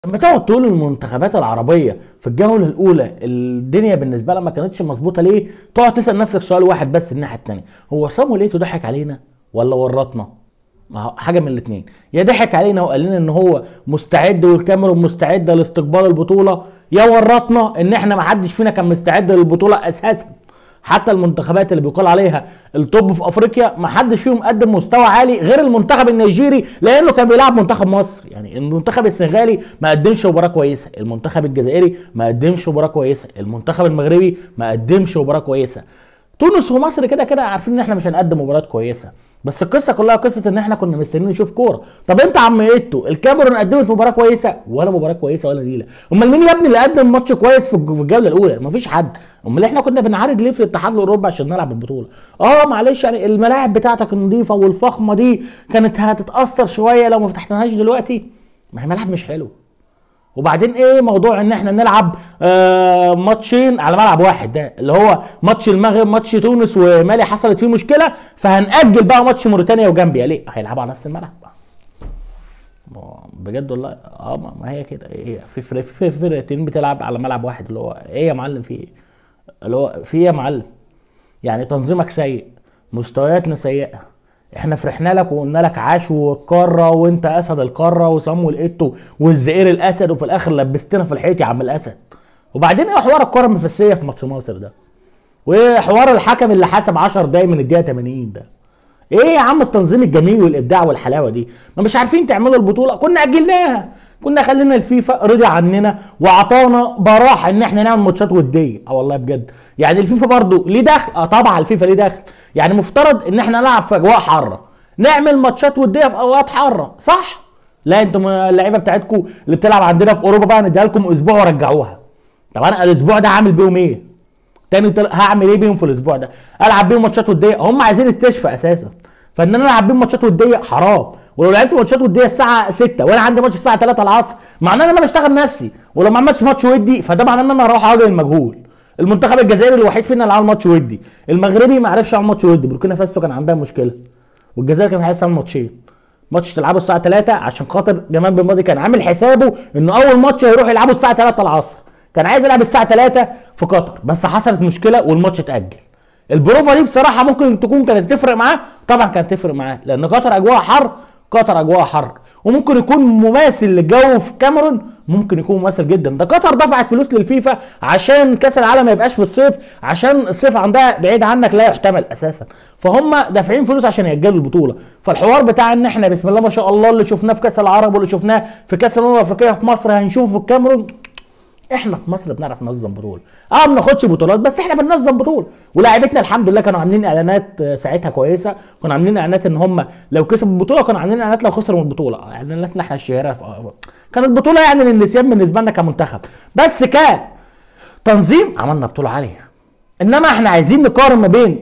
لما تقعد تقول المنتخبات العربيه في الجوله الاولى الدنيا بالنسبه لها ما كانتش مظبوطه ليه؟ تقعد تسال نفسك سؤال واحد بس الناحيه الثانيه هو صامويل ايتو ضحك علينا ولا ورطنا؟ ما هو حاجه من الاثنين يا ضحك علينا وقال لنا ان هو مستعد والكاميرون مستعده لاستقبال البطوله يا ورطنا ان احنا ما حدش فينا كان مستعد للبطوله اساسا حتى المنتخبات اللي بيقال عليها التوب في افريقيا ما حدش فيهم قدم مستوى عالي غير المنتخب النيجيري لانه كان بيلعب منتخب مصر يعني المنتخب السنغالي ما قدمش مباراه كويسه المنتخب الجزائري ما قدمش مباراه كويسه المنتخب المغربي ما قدمش مباراه كويسه تونس ومصر كده كده عارفين ان احنا مش هنقدم مباريات كويسه بس القصه كلها قصه ان احنا كنا مستنيين نشوف كوره طب انت عم ايتو الكاميرون قدمت مباراه كويسه ولا مباراه كويسه ولا نيله امال مين يا ابني اللي قدم ماتش كويس في الج- في الجوله الاولى مفيش حد امال احنا كنا بنعارض ليه في الاتحاد الاوروبي عشان نلعب البطوله اه معلش يعني الملاعب بتاعتك النظيفه والفخمه دي كانت هتتاثر شويه لو ما فتحناهاش دلوقتي ما هي ملاعب مش حلو وبعدين ايه موضوع ان احنا نلعب آه ماتشين على ملعب واحد ده اللي هو ماتش المغرب ماتش تونس ومالي حصلت فيه مشكله فهنأجل بقى ماتش موريتانيا وجامبيا ليه؟ هيلعبوا على نفس الملعب ما هو بجد والله اه ما- ما هي كده هي في فرق في فرقتين بتلعب على ملعب واحد اللي هو ايه يا معلم في ايه؟ اللي هو في ايه يا معلم؟ يعني تنظيمك سيء مستوياتنا سيئه احنا فرحنا لك وقلنا لك عاش والقاره وانت اسد القاره وصامويل ايتو والزئير الاسد وفي الاخر لبستنا في الحيط يا عم الاسد وبعدين ايه حوار الكره المفسيه في ماتش مصر ده وايه حوار الحكم اللي حسب 10 دقايق من الدقيقه 80 ده ايه يا عم التنظيم الجميل والابداع والحلاوه دي ما مش عارفين تعملوا البطوله كنا اجلناها كنا خلينا الفيفا رضي عننا واعطانا براحه ان احنا نعمل ماتشات وديه اه والله بجد يعني الفيفا برضو ليه دخل اه طبعا الفيفا ليه دخل يعني مفترض ان احنا نلعب في اجواء حاره نعمل ماتشات وديه في اوقات حاره صح لا انتم اللعيبه بتاعتكم اللي بتلعب عندنا في اوروبا بقى نديها لكم اسبوع ورجعوها طب انا الاسبوع ده هعمل بيهم ايه تاني وتل... هعمل ايه بيهم في الاسبوع ده العب بيهم ماتشات وديه هم عايزين استشفاء اساسا فان انا العب بيهم ماتشات وديه حرام ولو لعبت ماتشات وديه الساعه 6 وانا عندي ماتش الساعه 3 العصر معناه ان انا بشتغل نفسي ولو ما عملتش ماتش ودي فده معناه ان انا هروح اواجه المجهول المنتخب الجزائري الوحيد فينا اللي عمل ماتش ودي المغربي ما عرفش يعمل ماتش ودي بوركينا فاسو كان عندها مشكله والجزائر كان عايز تعمل ماتشين ماتش تلعبه الساعه 3 عشان خاطر جمال بن ماضي كان عامل حسابه انه اول ماتش هيروح يلعبه الساعه 3 العصر كان عايز يلعب الساعه 3 في قطر بس حصلت مشكله والماتش اتاجل البروفا دي بصراحه ممكن تكون كانت تفرق معاه طبعا كانت تفرق معاه لان قطر اجواء حر قطر اجواء حر وممكن يكون مماثل للجو في كاميرون ممكن يكون مماثل جدا ده قطر دفعت فلوس للفيفا عشان كاس العالم ما يبقاش في الصيف عشان الصيف عندها بعيد عنك لا يحتمل اساسا فهم دافعين فلوس عشان يأجلوا البطوله فالحوار بتاع ان احنا بسم الله ما شاء الله اللي شفناه في كاس العرب واللي شفناه في كاس الامم الافريقيه في مصر هنشوفه في الكاميرون احنا في مصر بنعرف ننظم بطوله اه ما بناخدش بطولات بس احنا بننظم بطوله ولاعيبتنا الحمد لله كانوا عاملين اعلانات آه، ساعتها كويسه كانوا عاملين اعلانات ان هم لو كسبوا البطوله كانوا عاملين اعلانات لو خسروا البطوله آه، اعلاناتنا احنا الشهيره في- آه، كانت بطوله يعني للنسيان بالنسبه لنا كمنتخب بس كان تنظيم عملنا بطوله عاليه انما احنا عايزين نقارن ما بين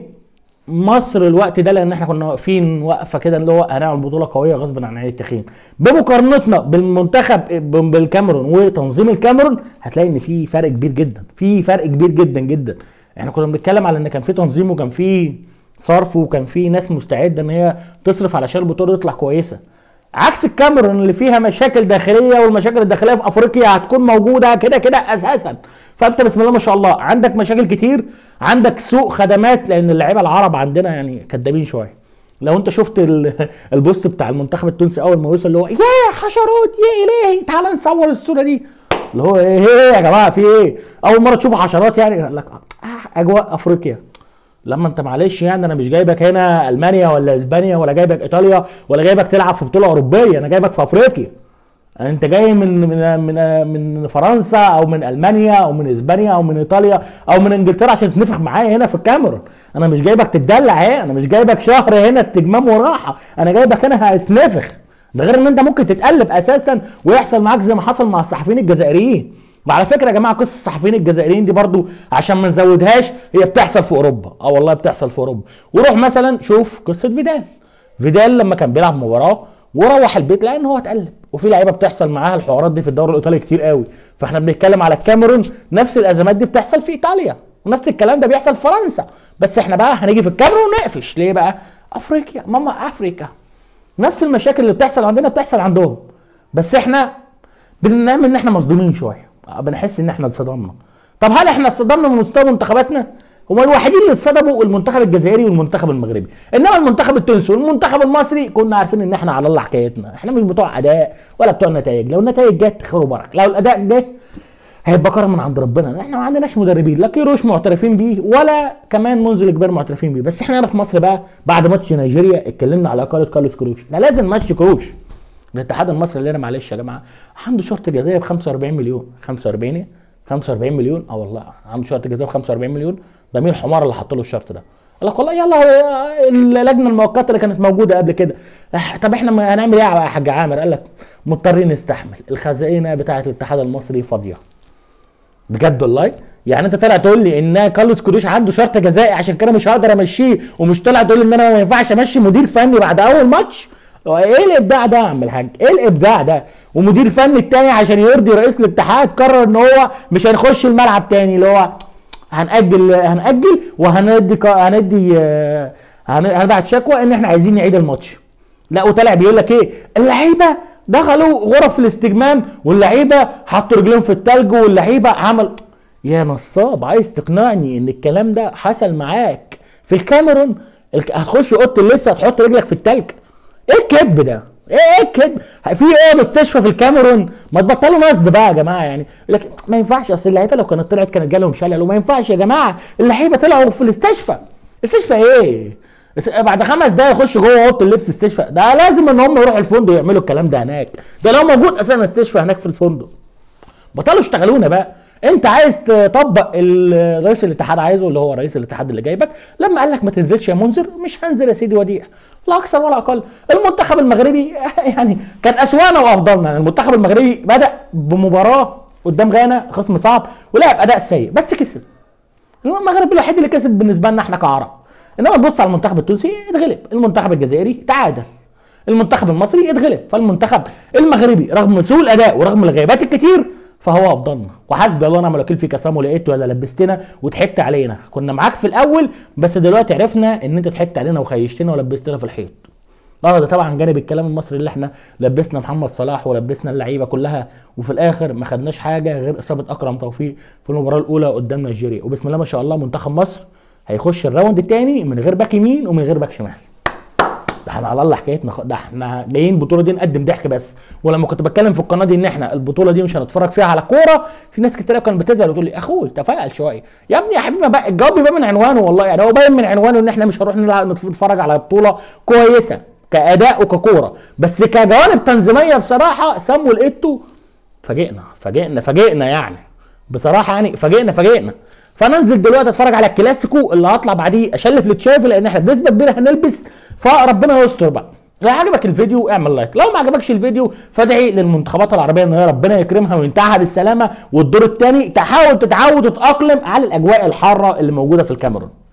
مصر الوقت ده لان احنا كنا واقفين وقفه كده اللي هو هنعمل بطوله قويه غصب عن عين التخين بمقارنتنا بالمنتخب ب- بالكاميرون وتنظيم الكاميرون هتلاقي ان في فرق كبير جدا في فرق كبير جدا جدا احنا كنا بنتكلم على ان كان في تنظيم وكان في صرف وكان في ناس مستعده ان هي تصرف علشان البطوله تطلع كويسه عكس الكاميرون اللي فيها مشاكل داخليه والمشاكل الداخليه في افريقيا هتكون موجوده كده كده اساسا فانت بسم الله ما شاء الله عندك مشاكل كتير عندك سوء خدمات لان اللعيبه العرب عندنا يعني كدابين شويه لو انت شفت ال- البوست بتاع المنتخب التونسي اول ما وصل اللي هو يا حشرات يا الهي تعال نصور الصوره دي اللي هو ايه إيه يا جماعه في ايه اول مره تشوفوا حشرات يعني يقول لك آه اجواء افريقيا لما انت معلش يعني انا مش جايبك هنا المانيا ولا اسبانيا ولا جايبك ايطاليا ولا جايبك تلعب في بطوله اوروبيه انا جايبك في افريقيا انت جاي من من من من فرنسا او من المانيا او من اسبانيا او من ايطاليا او من انجلترا عشان تنفخ معايا هنا في الكاميرون انا مش جايبك تتدلع اهي انا مش جايبك شهر هنا استجمام وراحه انا جايبك هنا هتنفخ ده غير ان انت ممكن تتقلب اساسا ويحصل معاك زي ما حصل مع الصحفيين الجزائريين وعلى فكره يا جماعه قصه الصحفيين الجزائريين دي برضو عشان ما نزودهاش هي بتحصل في اوروبا اه والله بتحصل في اوروبا وروح مثلا شوف قصه فيدال فيدال لما كان بيلعب مباراه وروح البيت لقى ان هو اتقلب وفي لعيبه بتحصل معاها الحوارات دي في الدوري الايطالي كتير قوي فاحنا بنتكلم على الكاميرون نفس الازمات دي بتحصل في ايطاليا ونفس الكلام ده بيحصل في فرنسا بس احنا بقى هنيجي في الكاميرون ونقفش ليه بقى افريقيا ماما افريكا نفس المشاكل اللي بتحصل عندنا بتحصل عندهم بس احنا بنعمل ان احنا مصدومين شويه بنحس ان احنا اتصدمنا طب هل احنا اتصدمنا من مستوى منتخباتنا هو الوحيدين اللي اتصدموا المنتخب الجزائري والمنتخب المغربي انما المنتخب التونسي والمنتخب المصري كنا عارفين ان احنا على الله حكايتنا احنا مش بتوع اداء ولا بتوع نتائج لو النتائج جت خير وبركه لو الاداء جه هيبقى كرم من عند ربنا احنا ما عندناش مدربين لا كيروش معترفين بيه ولا كمان منذ الكبار معترفين بيه بس احنا هنا في مصر بقى بعد ماتش نيجيريا اتكلمنا على اقاله كارلوس كروش احنا لازم نمشي كروش الاتحاد المصري اللي انا معلش يا جماعه عنده شرط جزائي ب 45 مليون 45 إيه؟ 45 مليون اه والله عنده شرط جزائي ب 45 مليون ده مين الحمار اللي حط له الشرط ده قال لك والله يلا هو اللجنه المؤقته اللي كانت موجوده قبل كده اه، طب احنا ما هنعمل ايه يا حاج عامر قال لك مضطرين نستحمل الخزائنه بتاعه الاتحاد المصري فاضيه بجد والله يعني انت طالع تقول لي ان كارلوس كروش عنده شرط جزائي عشان كده مش هقدر امشيه ومش طالع تقول لي ان انا ما ينفعش امشي مدير فني بعد اول ماتش ايه الابداع ده يا عم الحاج ايه الابداع ده ومدير فني التاني عشان يرضي رئيس الاتحاد قرر ان هو مش هنخش الملعب تاني اللي هو هنأجل هنأجل وهندي ك- هندي آه، هن- هنبعت شكوى ان احنا عايزين نعيد الماتش لا وطلع بيقول لك ايه اللعيبه دخلوا غرف الاستجمام واللعيبه حطوا رجليهم في التلج واللعيبه عمل يا نصاب عايز تقنعني ان الكلام ده حصل معاك في الكاميرون الك- هتخش اوضه اللبس هتحط رجلك في التلج ايه الكذب ده؟ ايه ايه الكذب؟ في ايه مستشفى في الكاميرون؟ ما تبطلوا نصب بقى يا جماعه يعني لكن ما ينفعش اصل اللعيبه لو كانت طلعت كانت جالهم شلل وما ينفعش يا جماعه اللعيبه طلعوا في الاستشفى استشفى ايه؟ بس- بعد خمس دقايق يخش جوه اوضه اللبس استشفى ده لازم ان هم يروحوا الفندق يعملوا الكلام ده هناك ده لو موجود اساسا استشفى هناك في الفندق بطلوا اشتغلونا بقى انت عايز تطبق ال- رئيس الاتحاد عايزه اللي هو رئيس الاتحاد اللي جايبك لما قال لك ما تنزلش يا منذر مش هنزل يا سيدي وديع لا اكثر ولا اقل المنتخب المغربي يعني كان اسوانا وافضلنا يعني المنتخب المغربي بدا بمباراه قدام غانا خصم صعب ولعب اداء سيء بس كسب المغرب الوحيد اللي كسب بالنسبه لنا احنا كعرب انما تبص على المنتخب التونسي اتغلب المنتخب الجزائري تعادل المنتخب المصري اتغلب فالمنتخب المغربي رغم سوء الاداء ورغم الغيابات الكتير فهو افضلنا وحسبي الله ونعم الوكيل فيك يا سامو لقيت ولا لبستنا وضحكت علينا كنا معاك في الاول بس دلوقتي عرفنا ان انت ضحكت علينا وخيشتنا ولبستنا في الحيط اه ده طبعا جانب الكلام المصري اللي احنا لبسنا محمد صلاح ولبسنا اللعيبه كلها وفي الاخر ما خدناش حاجه غير اصابه اكرم توفيق في المباراه الاولى قدام نيجيريا وبسم الله ما شاء الله منتخب مصر هيخش الراوند الثاني من غير باك يمين ومن غير باك شمال ده احنا على الله حكايتنا خ- ده احنا جايين البطوله دي نقدم ضحك بس ولما كنت بتكلم في القناه دي ان احنا البطوله دي مش هنتفرج فيها على كوره في ناس كتير كانت بتزعل وتقول لي اخوي تفائل شويه يا ابني يا حبيبي ما بقى الجواب بيبان من عنوانه والله يعني هو باين من عنوانه ان احنا مش هنروح نلعب نتفرج على بطوله كويسه كاداء وككوره بس كجوانب تنظيميه بصراحه سامويل ايتو فاجئنا فاجئنا فاجئنا يعني بصراحه يعني فاجئنا فاجئنا فانا انزل دلوقتي اتفرج على الكلاسيكو اللي هطلع بعديه اشلف لتشافي لان احنا بنسبه كبيره هنلبس فربنا يستر بقى لو عجبك الفيديو اعمل لايك لو ما عجبكش الفيديو فادعي للمنتخبات العربيه ان هي ربنا يكرمها وينتهها بالسلامه والدور الثاني تحاول تتعود وتتاقلم على الاجواء الحاره اللي موجوده في الكاميرون